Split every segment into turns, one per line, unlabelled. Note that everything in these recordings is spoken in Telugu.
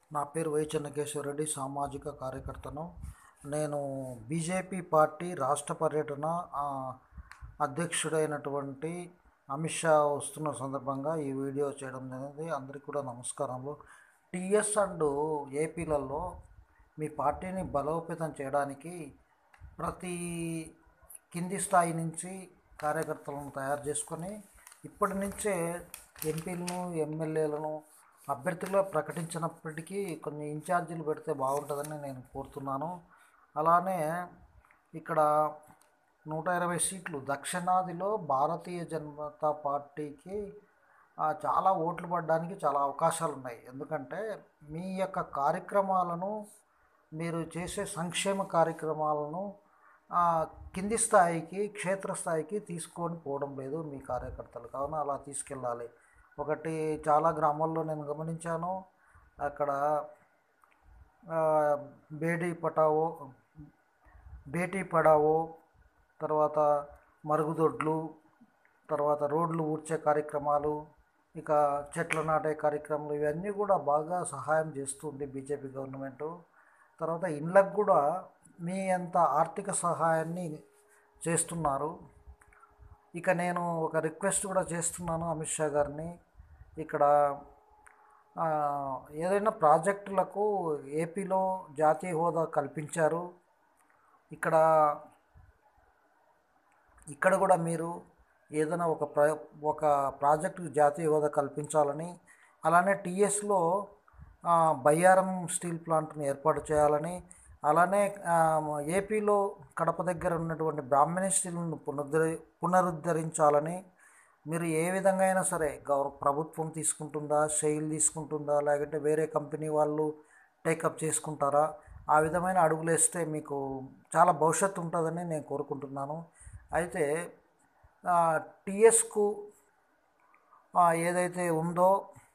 నా పేరు వై చెన్నకేశ్వరరెడ్డి సామాజిక కార్యకర్తను నేను బీజేపీ పార్టీ రాష్ట్ర పర్యటన ఆ, అధ్యక్షుడైనటువంటి అమిత్ షా వస్తున్న సందర్భంగా ఈ వీడియో చేయడం జరిగింది అందరికీ కూడా నమస్కారములు టీఎస్ అండ్ ఏపీలలో మీ పార్టీని బలోపేతం చేయడానికి ప్రతి కింది స్థాయి నుంచి కార్యకర్తలను తయారు చేసుకొని ఇప్పటి నుంచే ఎంపీలను ఎమ్మెల్యేలను అభ్యర్థులుగా ప్రకటించినప్పటికీ కొన్ని ఇన్ఛార్జీలు పెడితే బాగుంటుందని నేను కోరుతున్నాను అలానే ఇక్కడ నూట ఇరవై సీట్లు దక్షిణాదిలో భారతీయ జనతా పార్టీకి ఆ, చాలా ఓట్లు పడడానికి చాలా అవకాశాలు ఉన్నాయి ఎందుకంటే మీ యొక్క కార్యక్రమాలను మీరు చేసే సంక్షేమ కార్యక్రమాలను ఆ, కింది స్థాయికి క్షేత్రస్థాయికి తీసుకొని పోవడం లేదు మీ కార్యకర్తలు కావున అలా తీసుకెళ్ళాలి ఒకటి చాలా గ్రామాల్లో నేను గమనించాను అక్కడ ఆ, బేడీ పటావో బేటీ పడావో తర్వాత మరుగుదొడ్లు తర్వాత రోడ్లు ఊడ్చే కార్యక్రమాలు ఇక చెట్లు నాటే కార్యక్రమాలు ఇవన్నీ కూడా బాగా సహాయం చేస్తుంది బీజేపీ గవర్నమెంట్ తర్వాత ఇండ్లకు కూడా మీ అంత ఆర్థిక సహాయాన్ని చేస్తున్నారు ఇక నేను ఒక రిక్వెస్ట్ కూడా చేస్తున్నాను అమిత్ షా గారిని ఇక్కడ ఆ, ఏదైనా ప్రాజెక్టులకు ఏపీలో జాతీయ హోదా కల్పించారు ఇక్కడ ఇక్కడ కూడా మీరు ఏదైనా ఒక ప్ర ఒక ప్రాజెక్టు జాతీయ హోదా కల్పించాలని అలానే టీఎస్లో బయ్యారం స్టీల్ ప్లాంట్ని ఏర్పాటు చేయాలని అలానే ఆ, ఏపీలో కడప దగ్గర ఉన్నటువంటి బ్రాహ్మణి స్టీల్ను పునరుద్ధరి పునరుద్ధరించాలని మీరు ఏ విధంగా అయినా సరే గౌర ప్రభుత్వం తీసుకుంటుందా సెయిల్ తీసుకుంటుందా లేకుంటే వేరే కంపెనీ వాళ్ళు టేకప్ చేసుకుంటారా ఆ విధమైన అడుగులు వేస్తే మీకు చాలా భవిష్యత్తు ఉంటుందని నేను కోరుకుంటున్నాను అయితే టిఎస్కు ఏదైతే ఉందో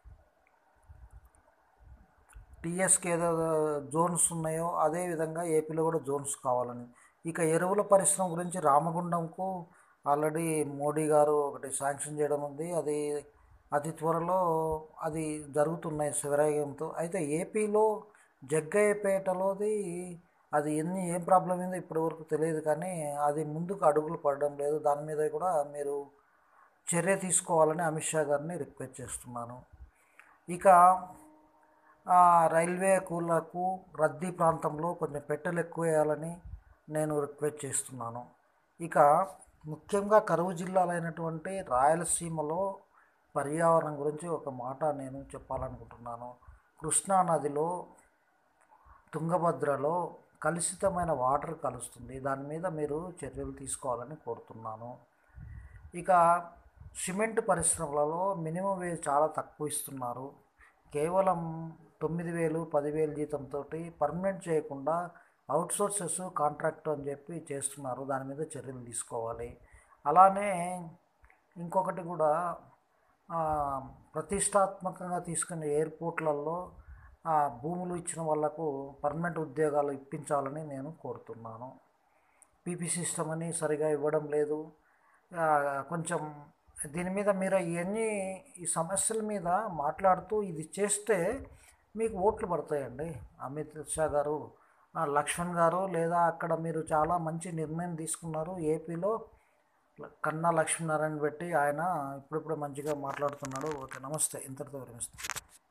టీఎస్కి ఏదో జోన్స్ ఉన్నాయో అదే విధంగా ఏపీలో కూడా జోన్స్ కావాలని ఇక ఎరువుల పరిశ్రమ గురించి రామగుండంకు ఆల్రెడీ మోడీ గారు ఒకటి శాంక్షన్ చేయడం ఉంది అది అతి త్వరలో అది జరుగుతున్నాయి శివరాయంతో అయితే ఏపీలో జగ్గయ్యపేటలోది అది ఎన్ని ఏం ప్రాబ్లం ఏందో ఇప్పటివరకు తెలియదు కానీ అది ముందుకు అడుగులు పడడం లేదు దాని మీద కూడా మీరు చర్య తీసుకోవాలని అమిత్ షా గారిని రిక్వెస్ట్ చేస్తున్నాను ఇక ఆ, రైల్వే కూలకు రద్దీ ప్రాంతంలో కొంచెం పెట్టెలు ఎక్కువ వేయాలని నేను రిక్వెస్ట్ చేస్తున్నాను ఇక ముఖ్యంగా కరువు జిల్లాలైనటువంటి రాయలసీమలో పర్యావరణం గురించి ఒక మాట నేను చెప్పాలనుకుంటున్నాను కృష్ణా నదిలో తుంగభద్రలో కలుషితమైన వాటర్ కలుస్తుంది దాని మీద మీరు చర్యలు తీసుకోవాలని కోరుతున్నాను ఇక సిమెంట్ పరిశ్రమలలో మినిమం వేజ్ చాలా తక్కువ ఇస్తున్నారు కేవలం తొమ్మిది వేలు పదివేలు జీతంతో పర్మనెంట్ చేయకుండా అవుట్సోర్సెస్ కాంట్రాక్ట్ అని చెప్పి చేస్తున్నారు దాని మీద చర్యలు తీసుకోవాలి అలానే ఇంకొకటి కూడా ఆ, ప్రతిష్టాత్మకంగా తీసుకునే ఎయిర్పోర్ట్లలో ఆ, భూములు ఇచ్చిన వాళ్లకు పర్మనెంట్ ఉద్యోగాలు ఇప్పించాలని నేను కోరుతున్నాను పీపీ సిస్టమ్ అని సరిగా ఇవ్వడం లేదు ఆ, కొంచెం దీని మీద మీరు ఇవన్నీ ఈ సమస్యల మీద మాట్లాడుతూ ఇది చేస్తే మీకు ఓట్లు పడతాయండి అమిత్ షా గారు ఆ, లక్ష్మణ్ గారు లేదా అక్కడ మీరు చాలా మంచి నిర్ణయం తీసుకున్నారు ఏపీలో కన్నా లక్ష్మీనారాయణ పెట్టి ఆయన ఇప్పుడిప్పుడు మంచిగా మాట్లాడుతున్నాడు ఓకే నమస్తే ఇంతటితో విరమిస్తాను